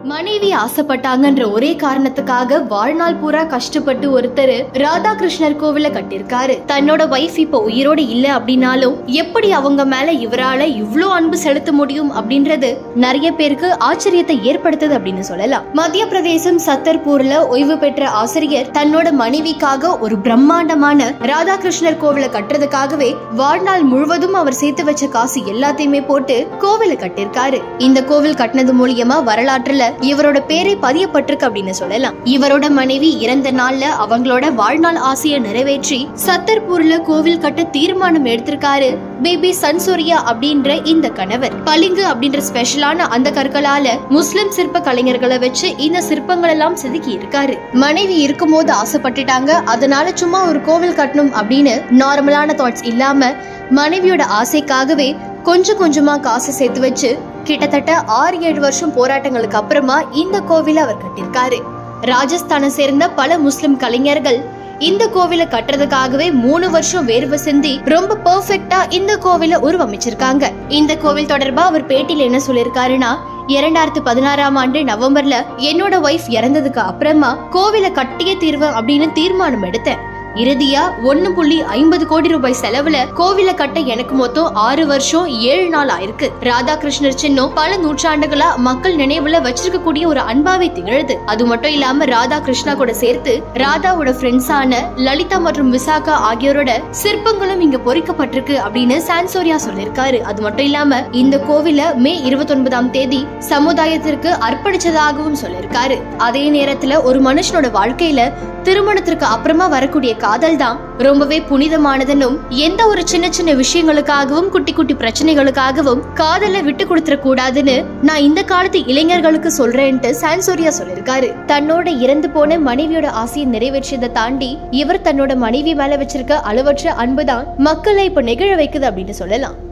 மனைவி ஆசைப்பட்டாங்கன்ற ஒரே காரணத்துக்காக வாழ்நாள் பூரா கஷ்டப்பட்டு ஒருத்தர் ராதாகிருஷ்ணர் கோவில கட்டியிருக்காரு தன்னோட வைஃப் இப்ப உயிரோட இல்ல அப்படின்னாலும் எப்படி அவங்க மேல இவரால இவ்ளோ அன்பு செலுத்த முடியும் அப்படின்றது நிறைய பேருக்கு ஆச்சரியத்தை ஏற்படுத்துது அப்படின்னு சொல்லலாம் மத்திய பிரதேசம் சத்தர்பூர்ல ஓய்வு பெற்ற ஆசிரியர் தன்னோட மனைவிக்காக ஒரு பிரம்மாண்டமான ராதாகிருஷ்ணர் கோவில கட்டுறதுக்காகவே வாழ்நாள் முழுவதும் அவர் சேர்த்து வச்ச காசு எல்லாத்தையுமே போட்டு கோவில கட்டியிருக்காரு இந்த கோவில் கட்டினது மூலியமா வரலாற்றுல இவரோட பேரே பதியப்பட்டிருக்கு அப்படின்னு சொல்லலாம் இவரோட மனைவி இறந்த நாள்ல அவங்களோட வாழ்நாள் ஆசையை நிறைவேற்றி சத்தர்பூர்ல கோவில் கட்ட தீர்மானம் எடுத்திருக்காரு பேபி சன்சூரியா அப்படின்ற இந்த கணவர் பளிங்கு அப்படின்ற ஸ்பெஷலான அந்த கற்களால முஸ்லிம் சிற்ப கலைஞர்களை வச்சு இந்த சிற்பங்கள் எல்லாம் செதுக்கி இருக்காரு மனைவி இருக்கும்போது ஆசைப்பட்டுட்டாங்க அதனால சும்மா ஒரு கோவில் கட்டணும் அப்படின்னு நார்மலான தாட்ஸ் இல்லாம மனைவியோட ஆசைக்காகவே கொஞ்சம் கொஞ்சமா காசு சேர்த்து வச்சு கிட்டத்தட்ட ஆறு ஏழு வருஷம் போராட்டங்களுக்கு அப்புறமா இந்த கோவிலை அவர் கட்டியிருக்காரு ராஜஸ்தானை சேர்ந்த பல முஸ்லிம் கலைஞர்கள் இந்த கோவிலை கட்டுறதுக்காகவே மூணு வருஷம் வேர்வை சிந்தி ரொம்ப பெர்ஃபெக்ட்டா இந்த கோவிலை உருவமைச்சிருக்காங்க இந்த கோவில் தொடர்பா அவர் பேட்டியில என்ன சொல்லியிருக்காருன்னா இரண்டாயிரத்து பதினாறாம் ஆண்டு நவம்பர்ல என்னோட ஒய்ஃப் இறந்ததுக்கு அப்புறமா கோவிலை கட்டியே தீர்வேன் அப்படின்னு தீர்மானம் எடுத்தேன் இறுதியா ஒன்னு புள்ளி ஐம்பது கோடி ரூபாய் செலவுல கோவில கட்ட எனக்கு மொத்தம் ஆறு வருஷம் ஏழு நாள் ஆயிருக்கு ராதாகிருஷ்ணர் சின்னம் பல நூற்றாண்டுகளா மக்கள் நினைவுல வச்சிருக்கக்கூடிய ஒரு அன்பாவே திகழுது அது மட்டும் இல்லாம ராதா கிருஷ்ணா கூட சேர்த்து ராதாவோட ஃப்ரெண்ட்ஸான லலிதா மற்றும் விசாகா ஆகியோரோட சிற்பங்களும் இங்க பொறிக்கப்பட்டிருக்கு அப்படின்னு சான்சோரியா சொல்லியிருக்காரு அது மட்டும் இல்லாம இந்த கோவில மே இருபத்தி ஒன்பதாம் தேதி சமுதாயத்திற்கு அர்ப்பணிச்சதாகவும் சொல்லியிருக்காரு அதே நேரத்துல ஒரு மனுஷனோட வாழ்க்கையில திருமணத்திற்கு அப்புறமா வரக்கூடிய காதல் தான் ரொம்பவே புனிதமானதுன்னும் எந்த ஒரு சின்ன சின்ன விஷயங்களுக்காகவும் குட்டி குட்டி பிரச்சனைகளுக்காகவும் காதலை விட்டு கொடுத்துட கூடாதுன்னு நான் இந்த காலத்து இளைஞர்களுக்கு சொல்றேன்ட்டு சான்சோரியா சொல்லியிருக்காரு தன்னோட இறந்து போன மனைவியோட ஆசையை நிறைவேற்றியதை தாண்டி இவர் தன்னோட மனைவி மேல வச்சிருக்க அளவற்ற அன்புதான் மக்களை இப்ப நெகிழ வைக்குது அப்படின்னு சொல்லலாம்